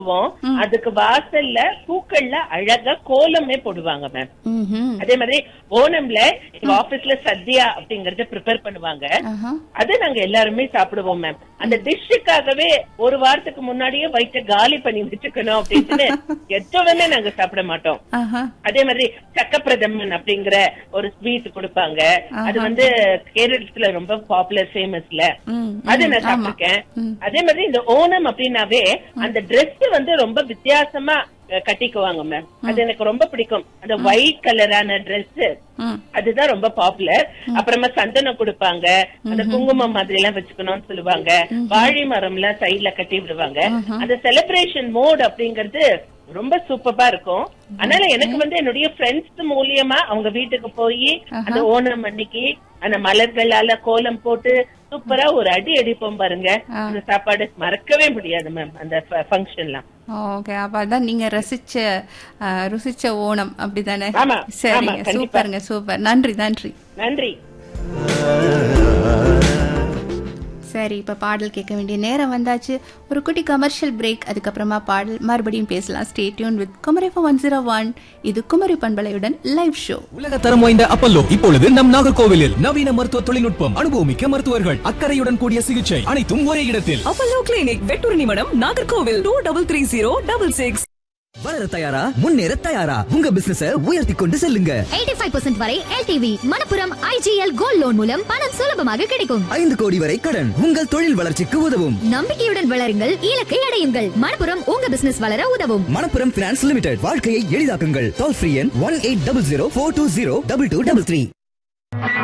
போடுவோம் அதுக்கு வாசல்ல பூக்கள்ல அழகா கோலமே போடுவாங்க மேம் ம்ஹும். அதே மாதிரி ஓணம்ல எங்க ஆபீஸ்ல சத்யா அப்படிங்கறத ப்ரிப்பேர் பண்ணுவாங்க ஆஹா. அதை நாங்க எல்லாருமே சாப்பிடுவோம் மேம் அந்த டிஷ்ஷுக்காகவே ஒரு வாரத்துக்கு முன்னாடியே வயிற்ற காலி பண்ணி வச்சுக்கணும் அப்படின்னு எதுவுமே நாங்க சாப்பிட மாட்டோம் ஆஹா. அதே மாதிரி சக்கப்பிரதமன் அப்படிங்கிற ஒரு ஸ்வீட் கொடுப்பாங்க அது வந்து கேரளத்துல ரொம்ப பாப்புலர் ஃபேமஸ்ல ம், அது ம், நான் ஆமா. சாப்பிட்டிருக்கேன் அதே மாதிரி இந்த ஓணம் அப்படின்னாவே அந்த Dress வந்து ரொம்ப வித்தியாசமா அஹ், கட்டிக்குவாங்க மேம் அது எனக்கு ரொம்ப பிடிக்கும் அந்த ஒயிட் கலரான Dress ம். அதுதான் ரொம்ப பாப்புலர் அப்புறமா சந்தனம் கொடுப்பாங்க அந்த குங்குமம் மாதிரி எல்லாம் வச்சுக்கணும்னு சொல்லுவாங்க வாழை மரம் எல்லாம் சைட்ல கட்டி விடுவாங்க அந்த செலிப்ரேஷன் மோட் அப்படிங்கறது ரொம்ப சூப்பரா இருக்கும் அதனால எனக்கு வந்து என்னுடைய ஃப்ரெண்ட்ஸ் மூலியமா அவங்க வீட்டுக்கு போய் அந்த ஓணம் அன்னைக்கு அந்த மலர்களால கோலம் போட்டு சூப்பரா ஒரு அடி அடிப்போம் பாருங்க அந்த சாப்பாடு மறக்கவே முடியாது மேம் அந்த ஃபங்க்ஷன்லாம் ஓகே அப்ப அதான் நீங்க ரசிச்ச அஹ், ருசிச்ச ஓணம் அப்படிதானே ஆமா, ஆமா, சரிங்க கண்டிப்பா. சூப்பருங்க சூப்பர் நன்றி நன்றி நன்றி சரி இப்ப பாடல் கேட்க வேண்டிய நேரம் வந்தாச்சு ஒரு குட்டி கமர்ஷியல் பிரேக் அதுக்கப்புறமா பாடல் மறுபடியும் பேசலாம் ஸ்டே டியூன் வித் குமரிஃபோ ஒன் ஜீரோ ஒன் இது குமரி பண்பலையுடன் லைவ் ஷோ உலக தரம் வாய்ந்த அப்பல்லோ இப்பொழுது நம் நாகர்கோவிலில் நவீன மருத்துவ தொழில்நுட்பம் அனுபவமிக்க மருத்துவர்கள் அக்கறையுடன் கூடிய சிகிச்சை அனைத்தும் ஒரே இடத்தில் Apollo clinic Vettoornimadam Nagercoil two double three zero double six வளர தயாரா முன்னேற தயாரா உங்க பிசினஸ உயர்த்தி கொண்டு செல்லுங்க 85% வரை L T V Manappuram I G L gold loan மூலம் பணம் சுலபமாக கிடைக்கும் ஐந்து கோடி வரை கடன் உங்கள் தொழில் வளர்ச்சிக்கு உதவும் நம்பிக்கையுடன் வளருங்கள் இலக்கை அடையுங்கள் மணப்புரம் உங்க பிசினஸ் வளர உதவும் மணப்புரம் பினான்ஸ் லிமிடெட் வாழ்க்கையை எளிதாக்குங்கள் டோல் ஃப்ரீ எண் one eight double zero four two zero double two double three